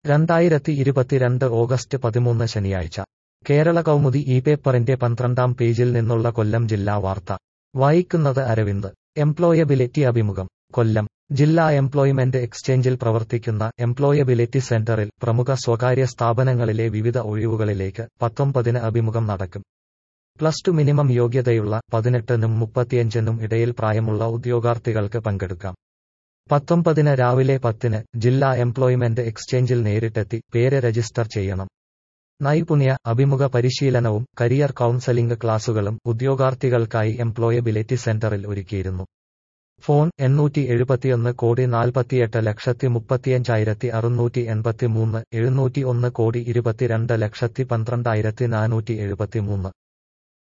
രണ്ടായിരത്തി ഇരുപത്തിരണ്ട് ഓഗസ്റ്റ് പതിമൂന്ന് ശനിയാഴ്ച കേരള കൗമുദി ഈ പേപ്പറിന്റെ പന്ത്രണ്ടാം പേജിൽ നിന്നുള്ള കൊല്ലം ജില്ലാ വാർത്ത വായിക്കുന്നത് അരവിന്ദ് എംപ്ലോയബിലിറ്റി അഭിമുഖം കൊല്ലം ജില്ലാ എംപ്ലോയ്മെന്റ് എക്സ്ചേഞ്ചിൽ പ്രവർത്തിക്കുന്ന എംപ്ലോയബിലിറ്റി സെന്ററിൽ പ്രമുഖ സ്വകാര്യ സ്ഥാപനങ്ങളിലെ വിവിധ ഒഴിവുകളിലേക്ക് പത്തൊമ്പതിന് അഭിമുഖം നടക്കും പ്ലസ് ടു മിനിമം യോഗ്യതയുള്ള പതിനെട്ടിനും മുപ്പത്തിയഞ്ചിനും ഇടയിൽ പ്രായമുള്ള ഉദ്യോഗാർത്ഥികൾക്ക് പങ്കെടുക്കാം പത്തൊമ്പതിന് രാവിലെ പത്തിന് ജില്ലാ എംപ്ലോയ്മെന്റ് എക്സ്ചേഞ്ചിൽ നേരിട്ടെത്തി പേര് രജിസ്റ്റർ ചെയ്യണം നൈപുണ്യ അഭിമുഖ പരിശീലനവും കരിയർ കൗൺസലിംഗ് ക്ലാസുകളും ഉദ്യോഗാർത്ഥികൾക്കായി എംപ്ലോയബിലിറ്റി സെന്ററിൽ ഒരുക്കിയിരുന്നു ഫോൺ എണ്ണൂറ്റി എഴുപത്തിയൊന്ന് കോടി നാൽപ്പത്തിയെട്ട് ലക്ഷത്തി മുപ്പത്തിയഞ്ചായിരത്തി അറുന്നൂറ്റി എൺപത്തിമൂന്ന് എഴുന്നൂറ്റി ഒന്ന് കോടി ഇരുപത്തിരണ്ട് ലക്ഷത്തി പന്ത്രണ്ടായിരത്തി നാനൂറ്റി എഴുപത്തിമൂന്ന്